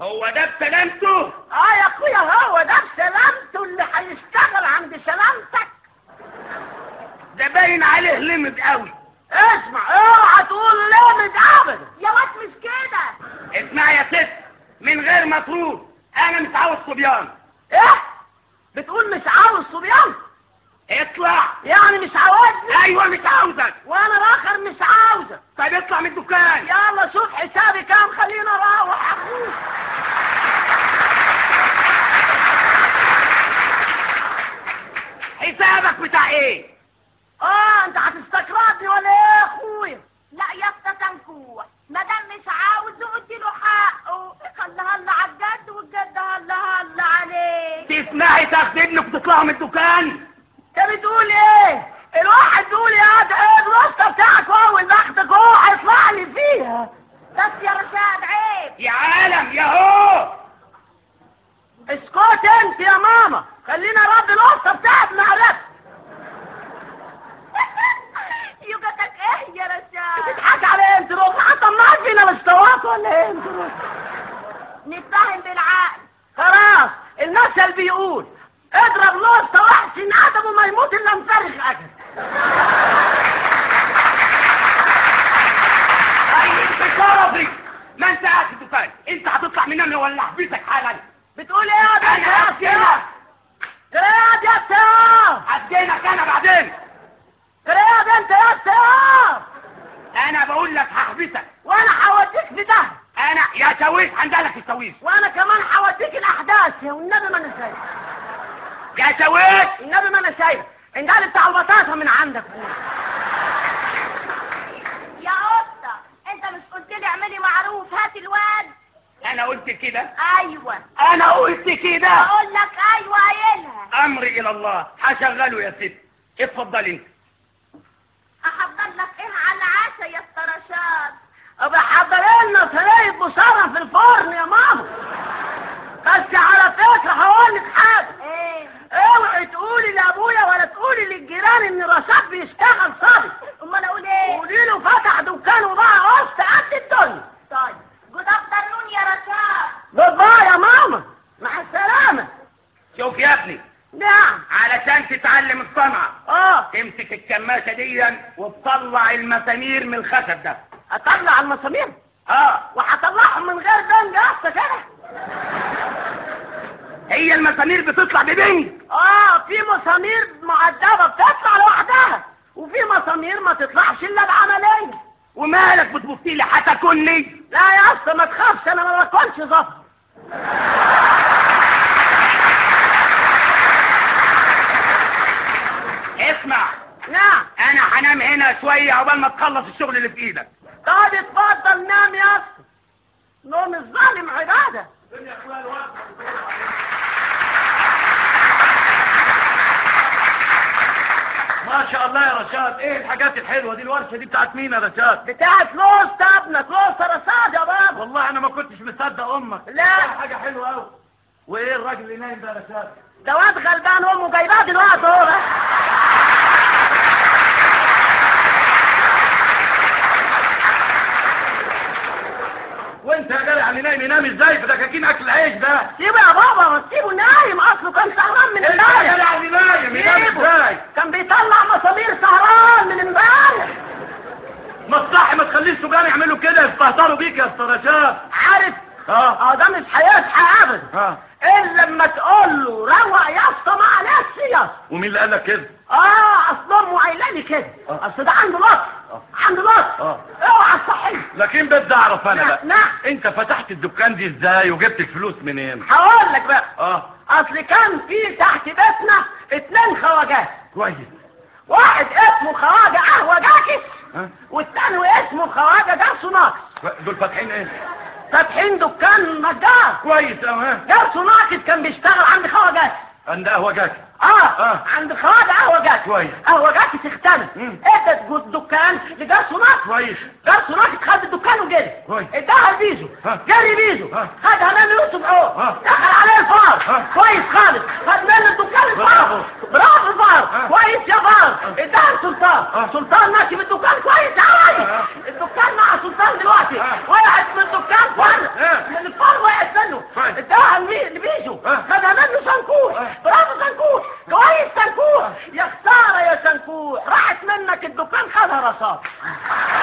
هو ده بسلامته اه يا اخويا هو ده بسلامته اللي هيشتغل عند سلامتك ده باين عليه لمد قوي اسمع اوعى تقول لامد ابدا يا واد مش كده اسمع يا ست من غير مطلوب انا مش عاوز صبيان ايه بتقول مش عاوز صبيان اطلع يعني مش عاوزني ايوه مش عاوزك وانا الاخر مش عاوزك طيب اطلع من الدكان يلا شوف حسابي كام خلينا اروح يا اخويا حسابك بتاع ايه اه انت هتستكردني ولا ايه يا اخويا لا يا اسطى تنكوح ما دام مش عاوزه اديله حقه خليها هلا على الجد والجد هلا هلا عليك تسمعي تاخدي ابنك وتطلعوا من الدكان انت بتقول ايه الواحد بيقول يا ده ايه الواسطه بتاعك هو اللي اخدك هو هيطلع لي فيها بس يا رشاد عيب يا عالم يا هو اسكت انت يا ماما خلينا رد الواسطه بتاعك معرفة يوجتك ايه يا رشاد بتضحك على انت روح هطمعك فينا الاستواط ولا ايه انت روح نتفاهم بالعقل خلاص المثل بيقول اضرب لوسطه واحسن ادمه ما يموت الا مفرغ اكل طيب بشرفي ما انت قاعد في الدكان انت هتطلع مننا ولا احبسك حالا بتقول ايه يا ده انا هسجنك كرياد يا سياف هسجنك انا بعدين كرياد انت يا سياف انا بقول لك هحبسك وانا هوديك في ده انا يا شاويش عندك الشاويش وانا كمان هوديك الاحداث يا والنبي ما انا شايف يا شاويش النبي ما انا شايف ان قال بتاع البطاطا من عندك يا قطة انت مش قلت لي اعملي معروف هات الواد انا قلت كده ايوه انا قلت كده اقول لك ايوه قايلها امري الى الله هشغله يا ست اتفضل انت احضر لك ايه على العشاء يا استرشاد ابقى حضر لنا صينيه بصاره في الفرن يا ماما بس على فكره هقول لك حاجه ايه اوعي تقولي لابويا ولا تقولي للجيران ان رشاد بيشتغل صبي امال اقول ايه قولي له فتح دكان وباع قسط قد الدنيا طيب جود افترنون يا رشاد جود باي يا ماما مع السلامه شوف يا ابني نعم علشان تتعلم الصنعة اه تمسك الكماشة دي وتطلع المسامير من الخشب ده اطلع المسامير اه وهطلعهم من غير بنج قسط كده هي المسامير بتطلع ببنج اه في مسامير معدبه بتطلع لوحدها وفي مسامير ما تطلعش الا بعمليه ومالك بتبصي لي هتاكلني لا يا اسطى ما تخافش انا ما باكلش ظفر اسمع نعم انا هنام هنا شوية عقبال ما تخلص الشغل اللي في ايدك طيب اتفضل نام يا اسطى نوم الظالم عباده ما شاء الله يا رشاد ايه الحاجات الحلوه دي الورشه دي بتاعت مين يا رشاد بتاعت لوست ابنك لوست رصاد يا بابا والله انا ما كنتش مصدق امك لا حاجه حلوه قوي وايه الراجل اللي نايم ده يا رشاد ده واد غلبان امه جايباه دلوقتي اهو بقى. وانت يا جدع اللي نايم ينام ازاي في دكاكين اكل العيش ده سيبه يا بابا ما تسيبه نايم اصله كان سهران من انت يا امبارح جدع اللي نايم ينام سيبه. ازاي كان بيطلع مسامير سهران من امبارح ما تصحي ما تخليش سجان يعملوا كده يستهتروا بيك يا استاذ رشاد عارف اه اه ده مش هيصحى ابدا اه الا لما تقول له روق يا اسطى معلش يا اسطى ومين اللي قال لك كده اه اصل امه قايله لي كده آه. اصل ده عنده لطف آه. عنده لطف اه اوعى تصحيه لكن بدي اعرف انا نعم، بقى نعم. انت فتحت الدكان دي ازاي وجبت الفلوس منين هقول لك بقى اه اصل كان في تحت بيتنا اتنين خواجات كويس واحد اسمه خواجه قهوه جاكس ها والتاني اسمه خواجه جرسو ناقص دول فاتحين ايه فاتحين دكان نجار كويس اه ها جرسو ناقص كان بيشتغل عند خواجات عند قهوه جاك اه, آه. عند خواجه قهوه جاكس كويس. قهوه جاكس اختنى مم. ادت جو- الدكان لجرسو ناقص كويس جرسو ناقص خد الدكان وجري كويس. اداها لبيزو ها. جري بيزو ها. خدها منه يوسف عوض ها. دخل عليه الفار ها. كويس خالص خد منه الدكان الفار برافو. برافو فار ها. كويس يا فار اداها لسلطان ها. سلطان ماشي في الدكان كويس قوي ها. الدكان مع سلطان دلوقتي ها. وقعت من الدكان فار ها. من الفار وقعت منه شنكوح راحت منك الدكان خدها رصاص